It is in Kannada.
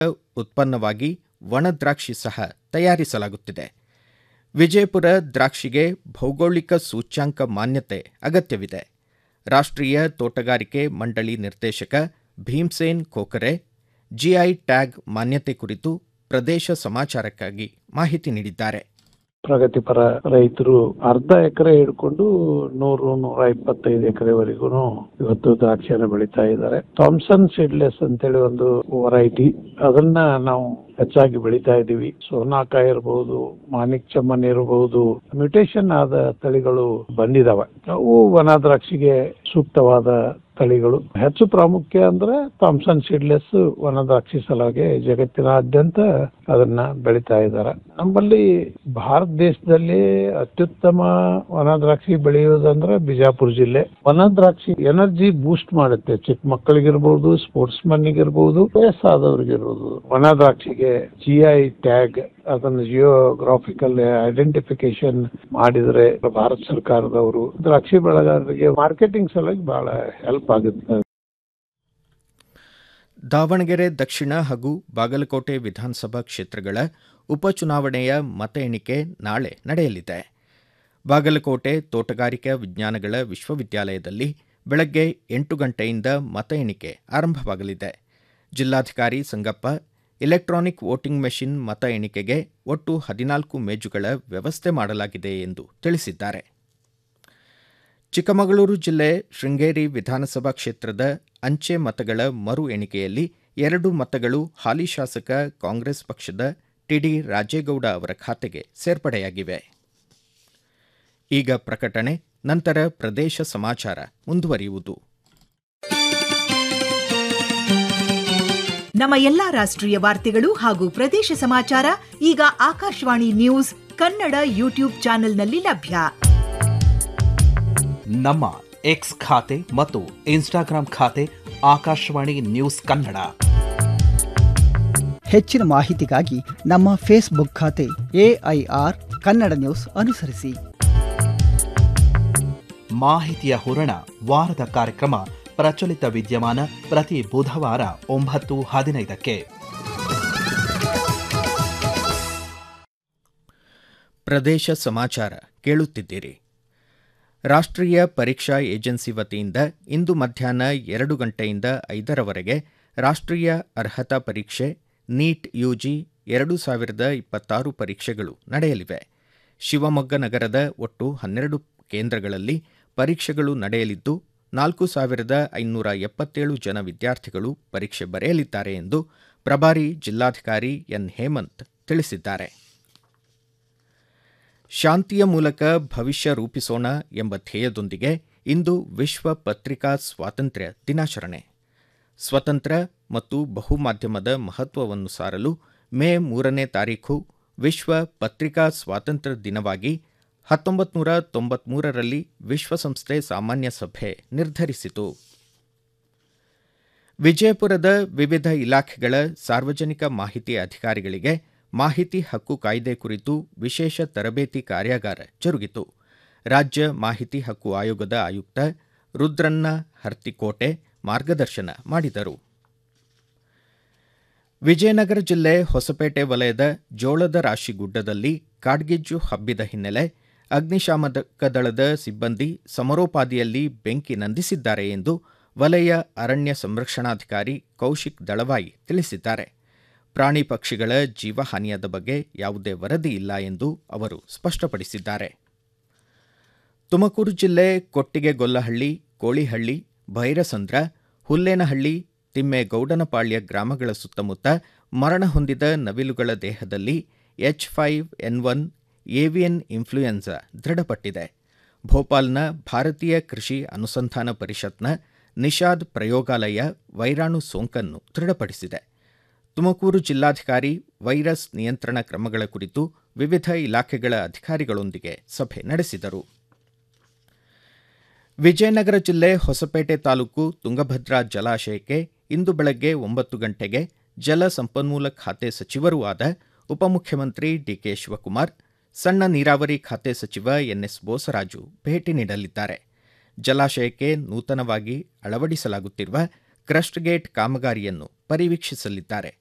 ಉತ್ಪನ್ನವಾಗಿ ಒಣ ದ್ರಾಕ್ಷಿ ಸಹ ತಯಾರಿಸಲಾಗುತ್ತಿದೆ ವಿಜಯಪುರ ದ್ರಾಕ್ಷಿಗೆ ಭೌಗೋಳಿಕ ಸೂಚ್ಯಾಂಕ ಮಾನ್ಯತೆ ಅಗತ್ಯವಿದೆ ರಾಷ್ಟ್ರೀಯ ತೋಟಗಾರಿಕೆ ಮಂಡಳಿ ನಿರ್ದೇಶಕ ಭೀಮ್ಸೇನ್ ಖೋಖರೆ ಜಿಐ ಟ್ಯಾಗ್ ಮಾನ್ಯತೆ ಕುರಿತು ಪ್ರದೇಶ ಸಮಾಚಾರಕ್ಕಾಗಿ ಮಾಹಿತಿ ನೀಡಿದ್ದಾರೆ ಪ್ರಗತಿಪರ ರೈತರು ಅರ್ಧ ಎಕರೆ ಹಿಡ್ಕೊಂಡು ನೂರು ನೂರ ಇಪ್ಪತ್ತೈದು ಎಕರೆವರೆಗೂ ಇವತ್ತು ದ್ರಾಕ್ಷಿಯನ್ನು ಬೆಳೀತಾ ಇದ್ದಾರೆ ಥಾಮ್ಸನ್ ಸೀಡ್ಲೆಸ್ ಅಂತೇಳಿ ಒಂದು ವೆರೈಟಿ ಅದನ್ನ ನಾವು ಹೆಚ್ಚಾಗಿ ಬೆಳೀತಾ ಇದ್ದೀವಿ ಸೋನಾಕ ಇರಬಹುದು ಮಾಣಿಕ್ ಚಮ್ಮನ್ ಇರಬಹುದು ಮ್ಯೂಟೇಶನ್ ಆದ ತಳಿಗಳು ಬಂದಿದಾವೆ ಅವು ವನ ದ್ರಾಕ್ಷಿಗೆ ಸೂಕ್ತವಾದ ತಳಿಗಳು ಹೆಚ್ಚು ಪ್ರಾಮುಖ್ಯ ಅಂದ್ರೆ ಥಾಮ್ಸನ್ ಸೀಡ್ಲೆಸ್ ವನ ದ್ರಾಕ್ಷಿ ಸಲುವಾಗಿ ಜಗತ್ತಿನಾದ್ಯಂತ ಅದನ್ನ ಬೆಳೀತಾ ಇದ್ದಾರೆ ನಮ್ಮಲ್ಲಿ ಭಾರತ ದೇಶದಲ್ಲಿ ಅತ್ಯುತ್ತಮ ವನ ದ್ರಾಕ್ಷಿ ಬೆಳೆಯೋದಂದ್ರೆ ಬಿಜಾಪುರ ಜಿಲ್ಲೆ ವನ ದ್ರಾಕ್ಷಿ ಎನರ್ಜಿ ಬೂಸ್ಟ್ ಮಾಡುತ್ತೆ ಚಿಕ್ಕ ಮಕ್ಕಳಿಗಿರ್ಬೋದು ಸ್ಪೋರ್ಟ್ಸ್ ಮನ್ನಿಗಿರ್ಬೋದು ವಯಸ್ಸಾದವ್ರಿಗಿರ್ಬೋದು ವನ ದ್ರಾಕ್ಷಿಗೆ ಜಿ ಐ ಟ್ಯಾಗ್ ಅದನ್ನು ಜಿಯೋಗ್ರಾಫಿಕಲ್ ಐಡೆಂಟಿಫಿಕೇಶನ್ ಮಾಡಿದ್ರೆ ಭಾರತ ಸರ್ಕಾರದವರು ದ್ರಾಕ್ಷಿ ಬೆಳೆಗಾರರಿಗೆ ಮಾರ್ಕೆಟಿಂಗ್ ಸಲುವಾಗಿ ಬಹಳ ಹೆಲ್ಪ್ ಆಗುತ್ತೆ ದಾವಣಗೆರೆ ದಕ್ಷಿಣ ಹಾಗೂ ಬಾಗಲಕೋಟೆ ವಿಧಾನಸಭಾ ಕ್ಷೇತ್ರಗಳ ಉಪಚುನಾವಣೆಯ ಮತ ಎಣಿಕೆ ನಾಳೆ ನಡೆಯಲಿದೆ ಬಾಗಲಕೋಟೆ ತೋಟಗಾರಿಕಾ ವಿಜ್ಞಾನಗಳ ವಿಶ್ವವಿದ್ಯಾಲಯದಲ್ಲಿ ಬೆಳಗ್ಗೆ ಎಂಟು ಗಂಟೆಯಿಂದ ಮತ ಎಣಿಕೆ ಆರಂಭವಾಗಲಿದೆ ಜಿಲ್ಲಾಧಿಕಾರಿ ಸಂಗಪ್ಪ ಇಲೆಕ್ಟ್ರಾನಿಕ್ ವೋಟಿಂಗ್ ಮೆಷಿನ್ ಮತ ಎಣಿಕೆಗೆ ಒಟ್ಟು ಹದಿನಾಲ್ಕು ಮೇಜುಗಳ ವ್ಯವಸ್ಥೆ ಮಾಡಲಾಗಿದೆ ಎಂದು ತಿಳಿಸಿದ್ದಾರೆ ಚಿಕ್ಕಮಗಳೂರು ಜಿಲ್ಲೆ ಶೃಂಗೇರಿ ವಿಧಾನಸಭಾ ಕ್ಷೇತ್ರದ ಅಂಚೆ ಮತಗಳ ಮರು ಎಣಿಕೆಯಲ್ಲಿ ಎರಡು ಮತಗಳು ಹಾಲಿ ಶಾಸಕ ಕಾಂಗ್ರೆಸ್ ಪಕ್ಷದ ಟಿಡಿ ರಾಜೇಗೌಡ ಅವರ ಖಾತೆಗೆ ಸೇರ್ಪಡೆಯಾಗಿವೆ ಈಗ ಪ್ರಕಟಣೆ ನಂತರ ಪ್ರದೇಶ ಸಮಾಚಾರ ಮುಂದುವರಿಯುವುದು ನಮ್ಮ ಎಲ್ಲಾ ರಾಷ್ಟ್ರೀಯ ವಾರ್ತೆಗಳು ಹಾಗೂ ಪ್ರದೇಶ ಸಮಾಚಾರ ಈಗ ಆಕಾಶವಾಣಿ ನ್ಯೂಸ್ ಕನ್ನಡ ಯೂಟ್ಯೂಬ್ ಚಾನೆಲ್ನಲ್ಲಿ ಲಭ್ಯ ನಮ್ಮ ಎಕ್ಸ್ ಖಾತೆ ಮತ್ತು ಇನ್ಸ್ಟಾಗ್ರಾಂ ಖಾತೆ ಆಕಾಶವಾಣಿ ನ್ಯೂಸ್ ಕನ್ನಡ ಹೆಚ್ಚಿನ ಮಾಹಿತಿಗಾಗಿ ನಮ್ಮ ಫೇಸ್ಬುಕ್ ಖಾತೆ ಎಐಆರ್ ಕನ್ನಡ ನ್ಯೂಸ್ ಅನುಸರಿಸಿ ಮಾಹಿತಿಯ ಹೂರಣ ವಾರದ ಕಾರ್ಯಕ್ರಮ ಪ್ರಚಲಿತ ವಿದ್ಯಮಾನ ಪ್ರತಿ ಬುಧವಾರ ಒಂಬತ್ತು ಹದಿನೈದಕ್ಕೆ ಪ್ರದೇಶ ಸಮಾಚಾರ ಕೇಳುತ್ತಿದ್ದೀರಿ ರಾಷ್ಟ್ರೀಯ ಪರೀಕ್ಷಾ ಏಜೆನ್ಸಿ ವತಿಯಿಂದ ಇಂದು ಮಧ್ಯಾಹ್ನ ಎರಡು ಗಂಟೆಯಿಂದ ಐದರವರೆಗೆ ರಾಷ್ಟ್ರೀಯ ಅರ್ಹತಾ ಪರೀಕ್ಷೆ ನೀಟ್ ಯುಜಿ ಎರಡು ಸಾವಿರದ ಇಪ್ಪತ್ತಾರು ಪರೀಕ್ಷೆಗಳು ನಡೆಯಲಿವೆ ಶಿವಮೊಗ್ಗ ನಗರದ ಒಟ್ಟು ಹನ್ನೆರಡು ಕೇಂದ್ರಗಳಲ್ಲಿ ಪರೀಕ್ಷೆಗಳು ನಡೆಯಲಿದ್ದು ನಾಲ್ಕು ಸಾವಿರದ ಐನೂರ ಎಪ್ಪತ್ತೇಳು ಜನ ವಿದ್ಯಾರ್ಥಿಗಳು ಪರೀಕ್ಷೆ ಬರೆಯಲಿದ್ದಾರೆ ಎಂದು ಪ್ರಭಾರಿ ಜಿಲ್ಲಾಧಿಕಾರಿ ಎನ್ ಹೇಮಂತ್ ತಿಳಿಸಿದ್ದಾರೆ ಶಾಂತಿಯ ಮೂಲಕ ಭವಿಷ್ಯ ರೂಪಿಸೋಣ ಎಂಬ ಧ್ಯೇಯದೊಂದಿಗೆ ಇಂದು ವಿಶ್ವ ಪತ್ರಿಕಾ ಸ್ವಾತಂತ್ರ್ಯ ದಿನಾಚರಣೆ ಸ್ವತಂತ್ರ ಮತ್ತು ಬಹುಮಾಧ್ಯಮದ ಮಹತ್ವವನ್ನು ಸಾರಲು ಮೇ ಮೂರನೇ ತಾರೀಖು ವಿಶ್ವ ಪತ್ರಿಕಾ ಸ್ವಾತಂತ್ರ್ಯ ದಿನವಾಗಿ ಹತ್ತೊಂಬತ್ತು ನೂರ ತೊಂಬತ್ಮೂರರಲ್ಲಿ ವಿಶ್ವಸಂಸ್ಥೆ ಸಾಮಾನ್ಯ ಸಭೆ ನಿರ್ಧರಿಸಿತು ವಿಜಯಪುರದ ವಿವಿಧ ಇಲಾಖೆಗಳ ಸಾರ್ವಜನಿಕ ಮಾಹಿತಿ ಅಧಿಕಾರಿಗಳಿಗೆ ಮಾಹಿತಿ ಹಕ್ಕು ಕಾಯ್ದೆ ಕುರಿತು ವಿಶೇಷ ತರಬೇತಿ ಕಾರ್ಯಾಗಾರ ಜರುಗಿತು ರಾಜ್ಯ ಮಾಹಿತಿ ಹಕ್ಕು ಆಯೋಗದ ಆಯುಕ್ತ ರುದ್ರನ್ನ ಹರ್ತಿಕೋಟೆ ಮಾರ್ಗದರ್ಶನ ಮಾಡಿದರು ವಿಜಯನಗರ ಜಿಲ್ಲೆ ಹೊಸಪೇಟೆ ವಲಯದ ಜೋಳದ ರಾಶಿ ಗುಡ್ಡದಲ್ಲಿ ಕಾಡ್ಗಿಜ್ಜು ಹಬ್ಬಿದ ಹಿನ್ನೆಲೆ ಅಗ್ನಿಶಾಮಕ ದಳದ ಸಿಬ್ಬಂದಿ ಸಮರೋಪಾದಿಯಲ್ಲಿ ಬೆಂಕಿ ನಂದಿಸಿದ್ದಾರೆ ಎಂದು ವಲಯ ಅರಣ್ಯ ಸಂರಕ್ಷಣಾಧಿಕಾರಿ ಕೌಶಿಕ್ ದಳವಾಯಿ ತಿಳಿಸಿದ್ದಾರೆ ಪ್ರಾಣಿ ಪಕ್ಷಿಗಳ ಜೀವಹಾನಿಯಾದ ಬಗ್ಗೆ ಯಾವುದೇ ವರದಿ ಇಲ್ಲ ಎಂದು ಅವರು ಸ್ಪಷ್ಟಪಡಿಸಿದ್ದಾರೆ ತುಮಕೂರು ಜಿಲ್ಲೆ ಕೊಟ್ಟಿಗೆಗೊಲ್ಲಹಳ್ಳಿ ಕೋಳಿಹಳ್ಳಿ ಭೈರಸಂದ್ರ ಹುಲ್ಲೇನಹಳ್ಳಿ ತಿಮ್ಮೇಗೌಡನಪಾಳ್ಯ ಗ್ರಾಮಗಳ ಸುತ್ತಮುತ್ತ ಮರಣ ಹೊಂದಿದ ನವಿಲುಗಳ ದೇಹದಲ್ಲಿ H five N one avian influenza ದೃಢಪಟ್ಟಿದೆ ಭೋಪಾಲ್ನ ಭಾರತೀಯ ಕೃಷಿ ಅನುಸಂಧಾನ ಪರಿಷತ್ನ ನಿಷಾದ್ ಪ್ರಯೋಗಾಲಯ ವೈರಾಣು ಸೋಂಕನ್ನು ದೃಢಪಡಿಸಿದೆ ತುಮಕೂರು ಜಿಲ್ಲಾಧಿಕಾರಿ ವೈರಸ್ ನಿಯಂತ್ರಣ ಕ್ರಮಗಳ ಕುರಿತು ವಿವಿಧ ಇಲಾಖೆಗಳ ಅಧಿಕಾರಿಗಳೊಂದಿಗೆ ಸಭೆ ನಡೆಸಿದರು ವಿಜಯನಗರ ಜಿಲ್ಲೆ ಹೊಸಪೇಟೆ ತಾಲೂಕು ತುಂಗಭದ್ರಾ ಜಲಾಶಯಕ್ಕೆ ಇಂದು ಬೆಳಗ್ಗೆ ಒಂಬತ್ತು ಗಂಟೆಗೆ ಜಲ ಸಂಪನ್ಮೂಲ ಖಾತೆ ಸಚಿವರೂ ಆದ ಉಪಮುಖ್ಯಮಂತ್ರಿ ಡಿಕೆ ಶಿವಕುಮಾರ್ ಸಣ್ಣ ನೀರಾವರಿ ಖಾತೆ ಸಚಿವ ಎನ್ಎಸ್ ಬೋಸರಾಜು ಭೇಟಿ ನೀಡಲಿದ್ದಾರೆ ಜಲಾಶಯಕ್ಕೆ ನೂತನವಾಗಿ ಅಳವಡಿಸಲಾಗುತ್ತಿರುವ ಕ್ರಸ್ಟ್ ಗೇಟ್ ಕಾಮಗಾರಿಯನ್ನು ಪರಿವೀಕ್ಷಿಸಲಿದ್ದಾರೆ